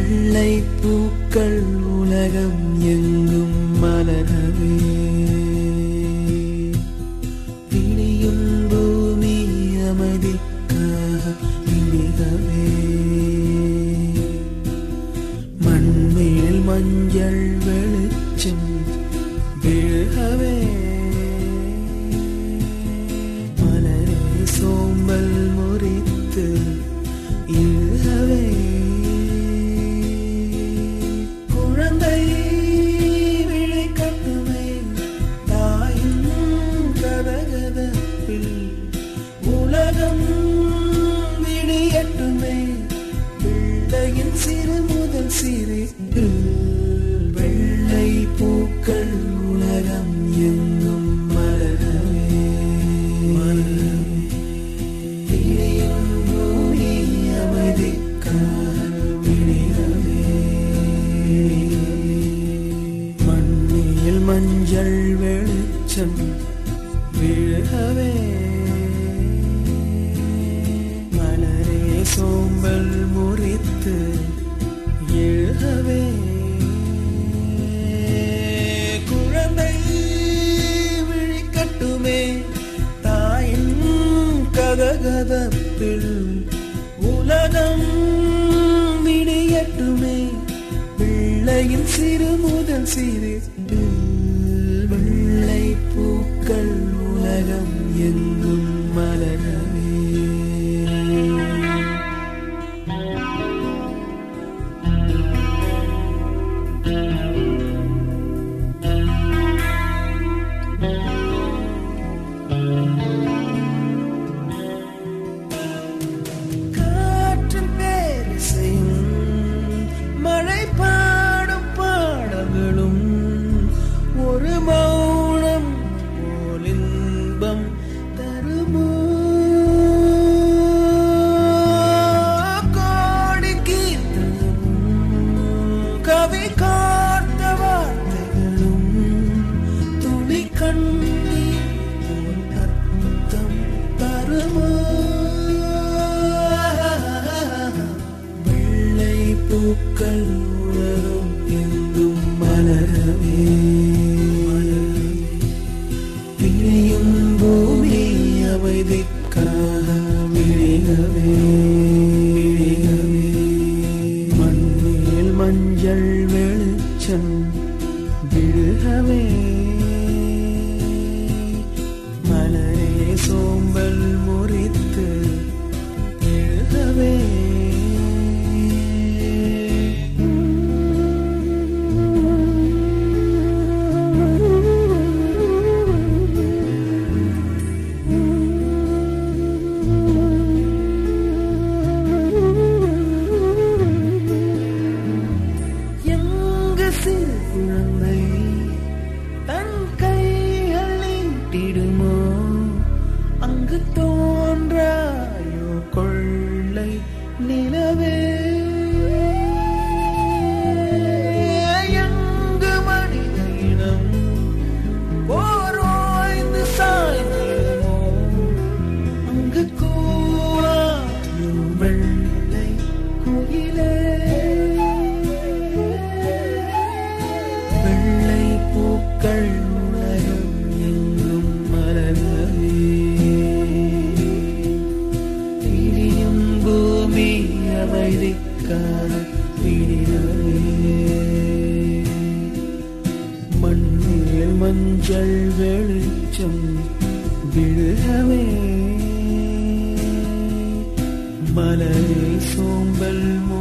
வெள்ளை பூக்கள் உலகம் எங்கும் மலரவே விழியும் பூமி அமைதிக்காக விழிகவே மண்மேல் மஞ்சள் வெளிச்சம் விழுகவே மலரே சோம்பல் முறித்து இழுகவே குழந்தை விழி கட்டுமே தாயின் கதகதப்பில் உலகம் விடியட்டுமே பிள்ளையின் சிறு முதல் சிரிப்பு வெள்ளை பூக்கள் உலகம் எங்கும் மலரவே விழியும் பூமி அமைதிக்காக விழியவே மண்ணில் மஞ்சள் வெளிச்சம் விழகவே மலரே சோம்பல் முறித்து எழுகவே குழந்தை விழிக்கட்டுமே தாயின் கதகதப்பில் உலகம் விடியட்டுமே பிள்ளையின் சிறு முதல் சிறு வெள்ளை பூக்கள் உலகம் எங்கும் மலரவே காற்றின் பேரிசையும் மழை பாடும் பாடல்களும் ஒரு மௌனம் போல் இன்பம் தருமோ கோடி கீர்த்தனமும் கவி காத்த வார்த்தைகளும் துளி கண்ணீர் போல் அர்த்தம் தருமோ வெள்ளை பூக்கள் உலகம் எங்கும் மலரவே விழியும் பூமி அமைதிக்காக விழிகவே விழிகவே மண்ணில் மஞ்சள் வெளிச்சம் விழுகவே மலரே சோம்பல் முறித்து எழுகவே எங்கு சிறு குழந்தை தன் கைகள் நீட்டிடுமோ அங்கு தோன்றாயோ கொள்ளை நிலவே எங்கு மனித இனம் போர் ஓய்ந்து சாய்ந்திடுமோ அங்கு கூவாயோ வெள்ளை குயிலே வெள்ளை பூக்கள் உலகம் எங்கும் மலரவே விடியும் பூமி அமைதிக்காக விடியவே மண்ணில் மஞ்சள் வெளிச்சம் விழுகவே மலரை சோம்பல்